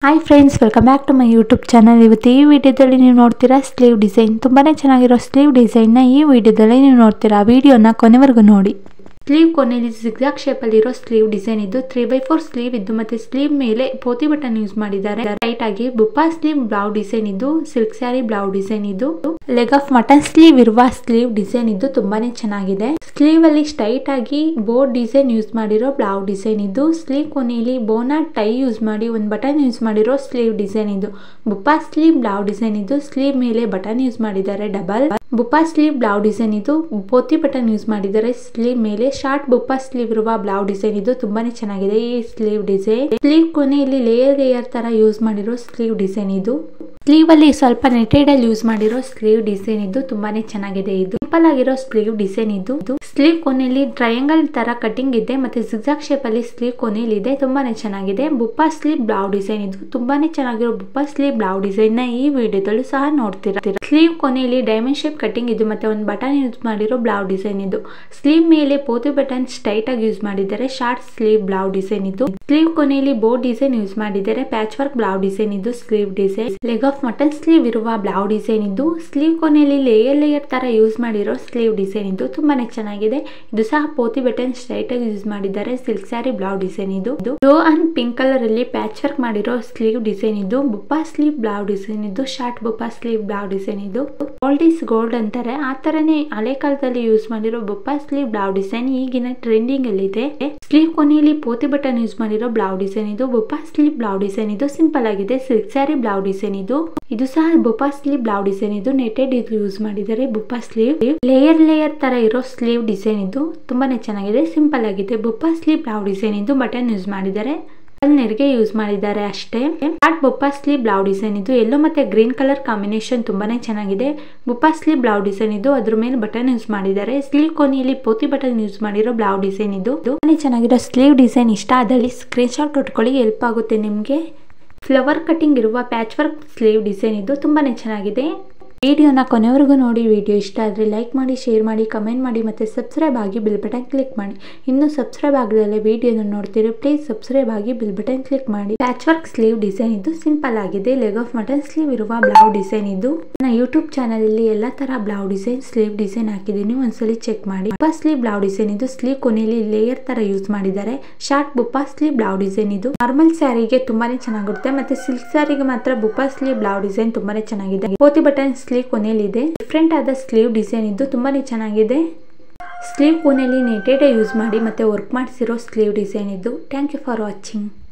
hi friends welcome back to my YouTube channel ಇವತ್ತು ಈ ವಿಡಿಯೋದಲ್ಲಿ ನೀವು ನೋಡ್ತೀರಾ ಸ್ಲೀವ್ ಡಿಸೈನ್ ತುಂಬಾ ಚೆನ್ನಾಗಿರೋ ಸ್ಲೀವ್ ಡಿಸೈನ್ನ ಈ ವಿಡಿಯೋದಲ್ಲಿ ನೀವು ನೋಡ್ತೀರಾ ವಿಡಿಯೋನ ಕೊನೆವರೆಗೂ ನೋಡಿ ಸ್ಲೀವ್ ಕೊನೆಯಲ್ಲಿ ಜಿಗ್ಜಾಗ್ ಶೇಪಲ್ಲಿ ಇರೋ ಸ್ಲೀವ್ ಡಿಸೈನ್ ಇದ್ದು ತ್ರೀ ಬೈ ಫೋರ್ ಸ್ಲೀವ್ ಇದ್ದು ಮತ್ತೆ ಸ್ಲೀವ್ ಮೇಲೆ ಪೋತಿ ಬಟನ್ ಯೂಸ್ ಮಾಡಿದ್ದಾರೆ ರೈಟ್ ಆಗಿ ಬುಪ್ಪಾ ಸ್ಲೀವ್ ಬ್ಲೌ ಡಿಸೈನ್ ಇದ್ದು ಸಿಲ್ಕ್ ಸ್ಯಾರಿ ಬ್ಲೌ ಡಿಸೈನ್ ಇದ್ದು ಲೆಗ್ ಆಫ್ ಮಟನ್ ಸ್ಲೀವ್ ಇರುವ ಸ್ಲೀವ್ ಡಿಸೈನ್ ಇದ್ದು ತುಂಬಾನೇ ಚೆನ್ನಾಗಿದೆ ಸ್ಲೀವ್ ಅಲ್ಲಿ ಸ್ಟ್ರೈಟ್ ಆಗಿ ಬೋರ್ಡ್ ಡಿಸೈನ್ ಯೂಸ್ ಮಾಡಿರೋ ಬ್ಲೌ ಡಿಸೈನ್ ಇದ್ದು ಸ್ಲೀವ್ ಕೊನೆಯಲ್ಲಿ ಬೋನಾ ಟೈ ಯೂಸ್ ಮಾಡಿ ಒಂದು ಬಟನ್ ಯೂಸ್ ಮಾಡಿರೋ ಸ್ಲೀವ್ ಡಿಸೈನ್ ಇದ್ದು ಬುಪ್ಪಾ ಸ್ಲೀವ್ ಬ್ಲೌ ಡಿಸೈನ್ ಇದ್ದು ಸ್ಲೀವ್ ಮೇಲೆ ಬಟನ್ ಯೂಸ್ ಮಾಡಿದ್ದಾರೆ ಡಬಲ್ ಬುಪ್ಪಾ ಸ್ಲೀವ್ ಬ್ಲೌ ಡಿಸೈನ್ ಇದು ಪೋತಿ ಬಟನ್ ಯೂಸ್ ಮಾಡಿದ್ದಾರೆ ಸ್ಲೀವ್ ಮೇಲೆ ಶಾರ್ಟ್ ಬುಪ್ಪಾ ಸ್ಲೀವ್ ಇರುವ ಬ್ಲೌ ಡಿಸೈನ್ ಇದು ತುಂಬಾನೇ ಚೆನ್ನಾಗಿದೆ ಈ ಸ್ಲೀವ್ ಡಿಸೈನ್ ಸ್ಲೀವ್ ಕೊನೆಯಲ್ಲಿ ಲೇಯರ್ ಲೇಯರ್ ತರ ಯೂಸ್ ಮಾಡಿರೋ ಸ್ಲೀವ್ ಡಿಸೈನ್ ಇದು ಸ್ಲೀವ್ ಅಲ್ಲಿ ಸ್ವಲ್ಪ ನೆಟೆಡ್ ಅಲ್ಲಿ ಯೂಸ್ ಮಾಡಿರೋ ಸ್ಲೀವ್ ಡಿಸೈನ್ ಇದ್ದು ತುಂಬಾನೇ ಚೆನ್ನಾಗಿದೆ ಇದು ಸಿಂಪಲ್ ಆಗಿರೋ ಸ್ಲೀವ್ ಡಿಸೈನ್ ಇದ್ದು ಸ್ಲೀವ್ ಕೊನೆಯಲ್ಲಿ ಟ್ರಯಾಂಗಲ್ ತರ ಕಟಿಂಗ್ ಇದೆ ಮತ್ತೆ ಜಿಗ್ಜಾಗ್ ಶೇಪ್ ಅಲ್ಲಿ ಸ್ಲೀವ್ ಕೊನೆಯಲ್ಲಿ ಇದೆ ತುಂಬಾನೇ ಚೆನ್ನಾಗಿದೆ ಬುಪ್ಪಾ ಸ್ಲೀವ್ ಬ್ಲೌ ಡಿಸೈನ್ ಇದು ತುಂಬಾನೇ ಚೆನ್ನಾಗಿರೋ ಬುಪ್ಪಾ ಸ್ಲೀವ್ ಬ್ಲೌ ಡಿಸೈನ್ ನ ಈ ವಿಡಿಯೋದಲ್ಲೂ ಸಹ ನೋಡ್ತೀರಾ ಸ್ಲೀವ್ ಕೊನೆಯಲ್ಲಿ ಡೈಮಂಡ್ ಶೇಪ್ ಕಟಿಂಗ್ ಇದು ಮತ್ತೆ ಒಂದು ಬಟನ್ ಯೂಸ್ ಮಾಡಿರೋ ಬ್ಲೌ ಡಿಸೈನ್ ಇದು ಸ್ಲೀವ್ ಮೇಲೆ ಪೋತಿ ಬಟನ್ ಸ್ಟ್ರೈಟ್ ಆಗಿ ಯೂಸ್ ಮಾಡಿದ್ದಾರೆ ಶಾರ್ಟ್ ಸ್ಲೀವ್ ಬ್ಲೌ ಡಿಸೈನ್ ಇದು ಸ್ಲೀವ್ ಕೊನೆಯಲ್ಲಿ ಬೋರ್ಡ್ ಡಿಸೈನ್ ಯೂಸ್ ಮಾಡಿದ್ದಾರೆ ಪ್ಯಾಚ್ ವರ್ಕ್ ಬ್ಲೌ ಡಿಸೈನ್ ಇದು sleeve design leg of mutton sleeve ಇರುವ ಬ್ಲೌ ಡಿಸೈನ್ ಇದ್ದು ಸ್ಲೀವ್ ಕೊನೆಯಲ್ಲಿ ಲೇಯರ್ ಲೇಯರ್ ತರ ಯೂಸ್ ಮಾಡಿರೋ ಸ್ಲೀವ್ ಡಿಸೈನ್ ಇದು ತುಂಬಾನೇ ಚೆನ್ನಾಗಿದೆ ಇದು ಸಹ ಪೋತಿ ಬಟನ್ ಸ್ಟ್ರೈಟ್ ಆಗಿ ಯೂಸ್ ಮಾಡಿದ್ದಾರೆ ಸಿಲ್ಕ್ ಸ್ಯಾರಿ ಬ್ಲೌ ಡಿಸೈನ್ ಇದು ಬ್ಲೂ ಅಂಡ್ ಪಿಂಕ್ ಕಲರ್ ಅಲ್ಲಿ ಪ್ಯಾಚ್ ವರ್ಕ್ ಮಾಡಿರೋ ಸ್ಲೀವ್ ಡಿಸೈನ್ ಇದು ಬುಪ್ಪಾ ಸ್ಲೀವ್ ಬ್ಲೌ ಡಿಸೈನ್ ಇದು ಶಾರ್ಟ್ ಬುಪ್ಪಾ ಸ್ಲೀವ್ ಬ್ಲೌ ಡಿಸೈನ್ ಇದು ಗೋಲ್ಡ್ ಇಸ್ ಗೋಲ್ಡ್ ಅಂತಾರೆ ಆ ತರನೇ ಹಳೆ ಕಾಲದಲ್ಲಿ ಯೂಸ್ ಮಾಡಿರೋ ಬುಪ್ಪಾ ಸ್ಲೀವ್ ಬ್ಲೌ ಡಿಸೈನ್ ಈಗಿನ ಟ್ರೆಂಡಿಂಗ್ ಅಲ್ಲಿ ಇದೆ ಸ್ಲೀವ್ ಕೊನೆಯಲ್ಲಿ ಪೋತಿ ಬಟನ್ ಯೂಸ್ ಮಾಡಿರೋ ಬ್ಲೌ ಡಿಸೈನ್ ಇದು ಬುಪ್ಪಾ ಸ್ಲೀವ್ ಬ್ಲೌ ಡಿಸೈನ್ ಇದು ಸಿಂಪಲ್ ಆಗಿದೆ ಸಿಲ್ಕ್ ಸ್ಯಾರಿ ಬ್ಲೌ ಡಿಸೈನ್ ಇದು ಇದು ಸಹ ಬುಪ್ಪಾ ಸ್ಲೀವ್ ಬ್ಲೌ ಡಿಸೈನ್ ಇದು ನೆಟೆಡ್ ಇದು ಯೂಸ್ ಮಾಡಿದ್ದಾರೆ ಬುಪ್ಪಾ ಸ್ಲೀವ್ ಲೇಯರ್ ಲೇಯರ್ ತರ ಇರೋ ಸ್ಲೀವ್ ಡಿಸೈನ್ ಇದು ತುಂಬಾನೇ ಚೆನ್ನಾಗಿದೆ ಸಿಂಪಲ್ ಆಗಿದೆ ಬುಪ್ಪಾ ಸ್ಲೀವ್ ಬ್ಲೌ ಡಿಸೈನ್ ಇದು ಬಟನ್ ಯೂಸ್ ಮಾಡಿದ್ದಾರೆ ನೆರಿಗೆ ಯೂಸ್ ಮಾಡಿದ್ದಾರೆ ಅಷ್ಟೇ ಆರ್ಟ್ ಬುಪ್ಪಾ ಸ್ಲೀವ್ ಬ್ಲೌ ಡಿಸೈನ್ ಇದು ಎಲ್ಲೋ ಮತ್ತೆ ಗ್ರೀನ್ ಕಲರ್ ಕಾಂಬಿನೇಷನ್ ತುಂಬಾನೇ ಚೆನ್ನಾಗಿದೆ ಬುಪ್ಪಾ ಸ್ಲೀವ್ ಬ್ಲೌ ಡಿಸೈನ್ ಇದು ಅದ್ರ ಮೇಲೆ ಬಟನ್ ಯೂಸ್ ಮಾಡಿದ್ದಾರೆ ಸ್ಲೀವ್ ಕೊನೆಯಲ್ಲಿ ಪೋತಿ ಬಟನ್ ಯೂಸ್ ಮಾಡಿರೋ ಬ್ಲೌ ಡಿಸೈನ್ ಇದು ತುಂಬಾನೇ ಚೆನ್ನಾಗಿರೋ ಸ್ಲೀವ್ ಡಿಸೈನ್ ಇಷ್ಟ ಆದಲ್ಲಿ ಸ್ಕ್ರೀನ್ ಶಾಟ್ ಹೊಟ್ಕೊಳ್ಳಿ ಹೆಲ್ಪ್ ಆಗುತ್ತೆ ನಿಮಗೆ ಫ್ಲವರ್ ಕಟಿಂಗ್ ಇರುವ ಪ್ಯಾಚ್ ವರ್ಕ್ ಸ್ಲೀವ್ ಡಿಸೈನ್ ಇದು ತುಂಬಾನೇ ಚೆನ್ನಾಗಿದೆ ವಿಡಿಯೋನ ಕೊನೆವರೆಗೂ ನೋಡಿ ವಿಡಿಯೋ ಇಷ್ಟ ಆದರೆ ಲೈಕ್ ಮಾಡಿ ಶೇರ್ ಮಾಡಿ ಕಮೆಂಟ್ ಮಾಡಿ ಮತ್ತು ಸಬ್ಸ್ಕ್ರೈಬ್ ಆಗಿ ಬಿಲ್ ಬಟನ್ ಕ್ಲಿಕ್ ಮಾಡಿ ಇನ್ನೂ ಸಬ್ಸ್ಕ್ರೈಬ್ ಆಗದಲ್ಲೇ ವಿಡಿಯೋನ ನೋಡ್ತೀರಿ ಪ್ಲೀಸ್ ಸಬ್ಸ್ಕ್ರೈಬ್ ಆಗಿ ಬಿಲ್ ಬಟನ್ ಕ್ಲಿಕ್ ಮಾಡಿ ಪ್ಯಾಚ್ ವರ್ಕ್ ಸ್ಲೀವ್ ಡಿಸೈನ್ ಇದು ಸಿಂಪಲ್ ಆಗಿದೆ ಲೆಗ್ ಆಫ್ ಮಟನ್ ಸ್ಲೀವ್ ಇರುವ ಬ್ಲೌ ಡಿಸೈನ್ ಇದು ನನ್ನ ಯೂಟ್ಯೂಬ್ ಚಾನಲಲ್ಲಿ ಎಲ್ಲ ತರ ಬ್ಲೌ ಡಿಸೈನ್ ಸ್ಲೀವ್ ಡಿಸೈನ್ ಹಾಕಿದ್ದೀನಿ ಒಂದ್ಸಲಿ ಚೆಕ್ ಮಾಡಿ ಬುಪ್ಪಾ ಸ್ಲೀವ್ ಬ್ಲೌ ಡಿಸೈನ್ ಇದು ಸ್ಲೀವ್ ಕೊನೆಯಲ್ಲಿ ಲೇಯರ್ ತರ ಯೂಸ್ ಮಾಡಿದ್ದಾರೆ ಶಾರ್ಟ್ ಬುಪ್ಪಾ ಸ್ಲೀವ್ ಬ್ಲೌ ಡಿಸೈನ್ ಇದು ನಾರ್ಮಲ್ ಸ್ಯಾರಿಗೆ ತುಂಬಾನೇ ಚೆನ್ನಾಗಿರುತ್ತೆ ಮತ್ತೆ ಸಿಲ್ಕ್ ಸ್ಯಾರಿಗೆ ಮಾತ್ರ ಬುಪ್ಪಾ ಸ್ಲೀವ್ ಬ್ಲೌ ಡಿಸೈನ್ ತುಂಬಾನೇ ಚೆನ್ನಾಗಿದೆ ಪೋತಿ ಬಟನ್ ಸ್ಲೀವ್ ಕೊನೆಯಲ್ಲಿ ಇದೆ ಡಿಫ್ರೆಂಟ್ ಆದ ಸ್ಲೀವ್ ಡಿಸೈನ್ ಇದ್ದು ತುಂಬಾನೇ ಚೆನ್ನಾಗಿದೆ ಸ್ಲೀವ್ ಕೊನೆಯಲ್ಲಿ ನೆಟೆಡ್ ಯೂಸ್ ಮಾಡಿ ಮತ್ತೆ ವರ್ಕ್ ಮಾಡಿಸಿರೋ ಸ್ಲೀವ್ ಡಿಸೈನ್ ಇದ್ದು ಥ್ಯಾಂಕ್ ಯು ಫಾರ್ ವಾಚಿಂಗ್